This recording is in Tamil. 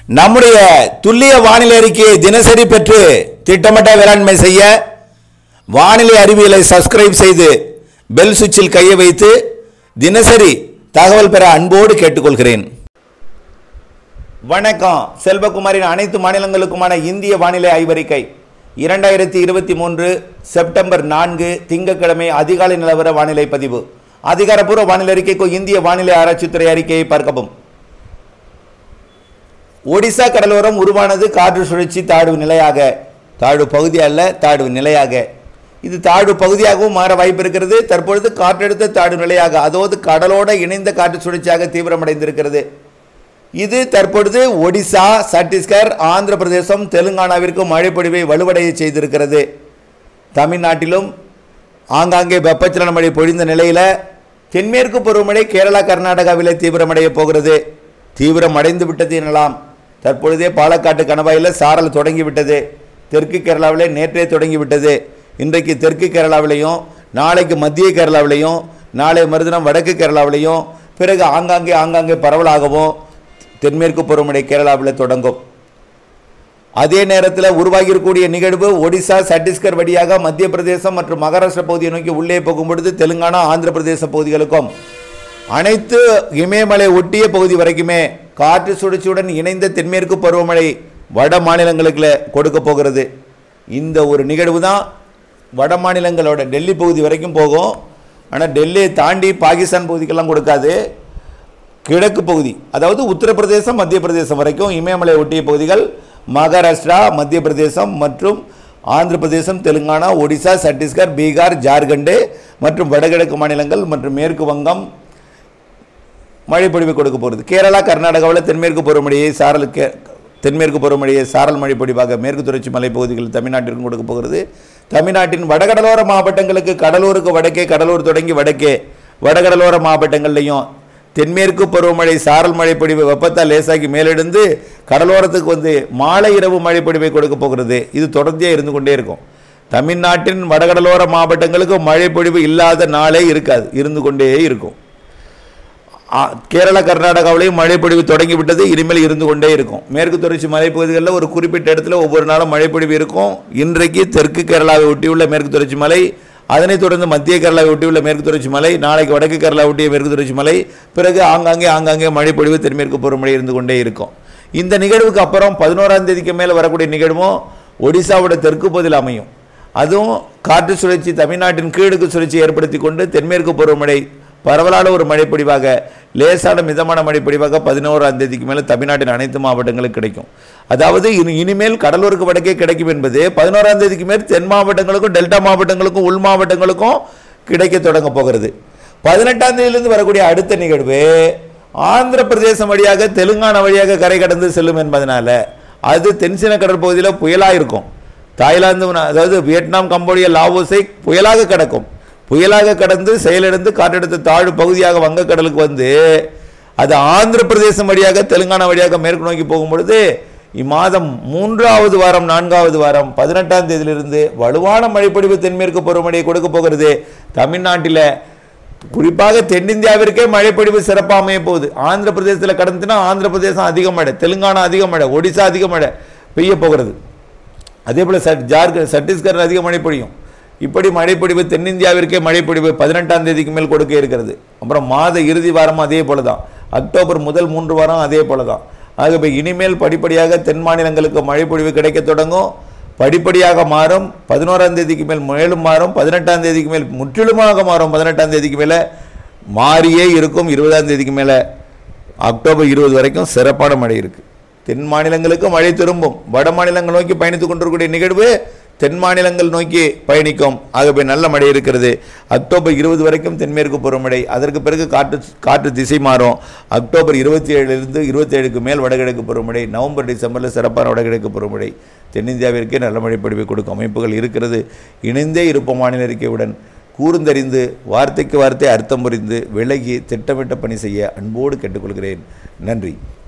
நம்முடைய துல்லிய வானிலை அறிக்கையை தினசரி பெற்று திட்டமிட்ட வேளாண்மை செய்ய வானிலை அறிவியலை சப்ஸ்கிரைப் செய்து பெல் சுவிட்சில் கையை வைத்து தினசரி தகவல் பெற அன்போடு கேட்டுக்கொள்கிறேன் வணக்கம் செல்வகுமாரின் அனைத்து மாநிலங்களுக்குமான இந்திய வானிலை ஆய்வறிக்கை இரண்டாயிரத்தி இருபத்தி மூன்று செப்டம்பர் நான்கு திங்கட்கிழமை அதிகாலை நிலவர வானிலை பதிவு அதிகாரப்பூர்வ வானிலை அறிக்கைக்கு இந்திய வானிலை ஆராய்ச்சித்துறை அறிக்கையை பார்க்கவும் ஒடிசா கடலோரம் உருவானது காற்று சுழற்சி தாழ்வு நிலையாக தாழ்வு பகுதி அல்ல தாழ்வு நிலையாக இது தாழ்வு பகுதியாகவும் மாற வாய்ப்பு இருக்கிறது தற்பொழுது காற்றழுத்த தாழ்வு நிலையாக அதாவது கடலோட இணைந்த காற்று சுழற்சியாக தீவிரமடைந்திருக்கிறது இது தற்பொழுது ஒடிசா சத்தீஸ்கர் ஆந்திர பிரதேசம் தெலுங்கானாவிற்கு மழைப்பொழிவை வலுவடைய செய்திருக்கிறது தமிழ்நாட்டிலும் ஆங்காங்கே வெப்பச்சலன மழை பொழிந்த நிலையில் தென்மேற்கு பருவமழை கேரளா கர்நாடகாவில் தீவிரமடைய போகிறது தீவிரம் அடைந்து விட்டது எனலாம் தற்பொழுதே பாலக்காட்டு கணவாயில் சாரல் தொடங்கிவிட்டது தெற்கு கேரளாவிலே நேற்றே தொடங்கிவிட்டது இன்றைக்கு தெற்கு கேரளாவிலையும் நாளைக்கு மத்திய கேரளாவிலையும் நாளை மறுதினம் வடக்கு கேரளாவிலையும் பிறகு ஆங்காங்கே ஆங்காங்கே பரவலாகவும் தென்மேற்கு பருவமழை கேரளாவில் தொடங்கும் அதே நேரத்தில் உருவாகியிருக்கக்கூடிய நிகழ்வு ஒடிசா சத்தீஸ்கர் வழியாக மத்திய பிரதேசம் மற்றும் மகாராஷ்டிரா பகுதியை நோக்கி உள்ளே போகும் பொழுது தெலுங்கானா ஆந்திர பிரதேச பகுதிகளுக்கும் அனைத்து இமயமலை ஒட்டிய பகுதி வரைக்குமே காற்று சுழற்சியுடன் இணைந்த தென்மேற்கு பருவமழை வட மாநிலங்களுக்கு கொடுக்க போகிறது இந்த ஒரு நிகழ்வு தான் வட மாநிலங்களோட டெல்லி பகுதி வரைக்கும் போகும் ஆனால் டெல்லியை தாண்டி பாகிஸ்தான் பகுதிக்கெல்லாம் கொடுக்காது கிழக்கு பகுதி அதாவது உத்தரப்பிரதேசம் மத்திய பிரதேசம் வரைக்கும் இமயமலை ஒட்டிய பகுதிகள் மகாராஷ்டிரா மத்திய பிரதேசம் மற்றும் ஆந்திர பிரதேசம் தெலுங்கானா ஒடிசா சத்தீஸ்கர் பீகார் ஜார்க்கண்டு மற்றும் வடகிழக்கு மாநிலங்கள் மற்றும் மேற்கு வங்கம் மழை பொழிவு கொடுக்க போகிறது கேரளா கர்நாடகாவில் தென்மேற்கு பருவமழையை சாரல் கே தென்மேற்கு பருவமழையை சாரல் மழை பொழிவாக மேற்கு தொடர்ச்சி மலைப்பகுதிகள் தமிழ்நாட்டிற்கும் கொடுக்க போகிறது தமிழ்நாட்டின் வடகடலோர மாவட்டங்களுக்கு கடலூருக்கு வடக்கே கடலூர் தொடங்கி வடக்கே வடகடலோர மாவட்டங்கள்லையும் தென்மேற்கு பருவமழை சாரல் மழை பொழிவு வெப்பத்தால் லேசாகி மேலெடுந்து கடலோரத்துக்கு வந்து மாலை இரவு மழை பொழிவை கொடுக்க போகிறது இது தொடர்ந்தே இருந்து கொண்டே இருக்கும் தமிழ்நாட்டின் வடகடலோர மாவட்டங்களுக்கு மழை பொழிவு இல்லாத நாளே இருக்காது இருந்து கொண்டே இருக்கும் ஆ, கேரளா கர்நாடகாவிலையும் மழைப்பொழிவு தொடங்கி விட்டது இனிமேல் இருந்து கொண்டே இருக்கும் மேற்கு தொடர்ச்சி மலைப்பகுதிகளில் ஒரு குறிப்பிட்ட இடத்துல ஒவ்வொரு நாளும் மழைப்பொழிவு இருக்கும் இன்றைக்கு தெற்கு கேரளாவை ஒட்டியுள்ள மேற்கு தொடர்ச்சி மலை அதனைத் தொடர்ந்து மத்திய கேரளாவை ஒட்டியுள்ள மேற்கு தொடர்ச்சி மலை நாளைக்கு வடக்கு கேரளா ஒட்டிய மேற்கு தொடர்ச்சி மலை பிறகு ஆங்காங்கே ஆங்காங்கே மழைப்பொழிவு தென்மேற்கு பருவமழை இருந்து கொண்டே இருக்கும் இந்த நிகழ்வுக்கு அப்புறம் பதினோராம் தேதிக்கு மேலே வரக்கூடிய நிகழ்வும் ஒடிசாவோட தெற்கு பகுதியில் அமையும் அதுவும் காற்று சுழற்சி தமிழ்நாட்டின் கீழுக்கு சுழற்சி ஏற்படுத்தி கொண்டு தென்மேற்கு பருவமழை பரவலான ஒரு மழைப்பொழிவாக லேசான மிதமான மழைப்பொழிவாக பதினோராம் தேதிக்கு மேலே தமிழ்நாட்டின் அனைத்து மாவட்டங்களுக்கும் கிடைக்கும் அதாவது இனி இனிமேல் கடலூருக்கு வடக்கே கிடைக்கும் என்பது பதினோராம் தேதிக்கு மேல் தென் மாவட்டங்களுக்கும் டெல்டா மாவட்டங்களுக்கும் உள் மாவட்டங்களுக்கும் கிடைக்க தொடங்க போகிறது பதினெட்டாம் தேதியிலிருந்து வரக்கூடிய அடுத்த நிகழ்வு ஆந்திர பிரதேசம் வழியாக தெலுங்கானா வழியாக கரை கடந்து செல்லும் என்பதனால அது தென்சீன கடற்பகுதியில் புயலாக இருக்கும் தாய்லாந்து அதாவது வியட்நாம் கம்போடியா லாவோஸை புயலாக கடக்கும் புயலாக கடந்து செயலிழந்து காற்றழுத்த தாழ்வு பகுதியாக வங்கக்கடலுக்கு வந்து அது ஆந்திர பிரதேசம் வழியாக தெலுங்கானா வழியாக மேற்கு நோக்கி போகும் பொழுது இம்மாதம் மூன்றாவது வாரம் நான்காவது வாரம் பதினெட்டாம் தேதியிலிருந்து வலுவான மழைப்பொழிவு தென்மேற்கு பருவமழையை கொடுக்க போகிறது தமிழ்நாட்டில் குறிப்பாக தென்னிந்தியாவிற்கே மழைப்பொழிவு சிறப்பாக அமைய போகுது ஆந்திர பிரதேசத்தில் கடந்துச்சுன்னா ஆந்திர பிரதேசம் அதிக மழை தெலுங்கானா அதிக மழை ஒடிசா அதிக மழை பெய்ய போகிறது அதே போல் சட் ஜார்க்கண்ட் சத்தீஸ்கர் அதிக மழை பொழியும் இப்படி மழைப்பொழிவு தென்னிந்தியாவிற்கே மழைப்பொழிவு பதினெட்டாம் தேதிக்கு மேல் கொடுக்க இருக்கிறது அப்புறம் மாத இறுதி வாரமும் அதே போல தான் அக்டோபர் முதல் மூன்று வாரம் அதே போல தான் ஆகவே இனிமேல் படிப்படியாக தென் மாநிலங்களுக்கு மழைப்பொழிவு கிடைக்க தொடங்கும் படிப்படியாக மாறும் பதினோராம் தேதிக்கு மேல் மேலும் மாறும் பதினெட்டாம் தேதிக்கு மேல் முற்றிலுமாக மாறும் பதினெட்டாம் தேதிக்கு மேலே மாறியே இருக்கும் இருபதாம் தேதிக்கு மேலே அக்டோபர் இருபது வரைக்கும் சிறப்பான மழை இருக்குது தென் மாநிலங்களுக்கு மழை திரும்பும் வட மாநிலங்கள் நோக்கி பயணித்துக் கொண்டிருக்கக்கூடிய நிகழ்வு தென் மாநிலங்கள் நோக்கி பயணிக்கும் ஆகவே நல்ல மழை இருக்கிறது அக்டோபர் இருபது வரைக்கும் தென்மேற்கு பருவமழை அதற்கு பிறகு காற்று காற்று திசை மாறும் அக்டோபர் இருபத்தி ஏழிலிருந்து இருபத்தேழுக்கு மேல் வடகிழக்கு பருவமழை நவம்பர் டிசம்பரில் சிறப்பான வடகிழக்கு பருவமழை தென்னிந்தியாவிற்கே நல்ல மழை பொழிவை கொடுக்கும் அமைப்புகள் இருக்கிறது இணைந்தே இருப்போம் மாநில அறிக்கையுடன் கூர்ந்தறிந்து வார்த்தைக்கு வார்த்தை அர்த்தம் புரிந்து விலகி திட்டமிட்ட பணி செய்ய அன்போடு கேட்டுக்கொள்கிறேன் நன்றி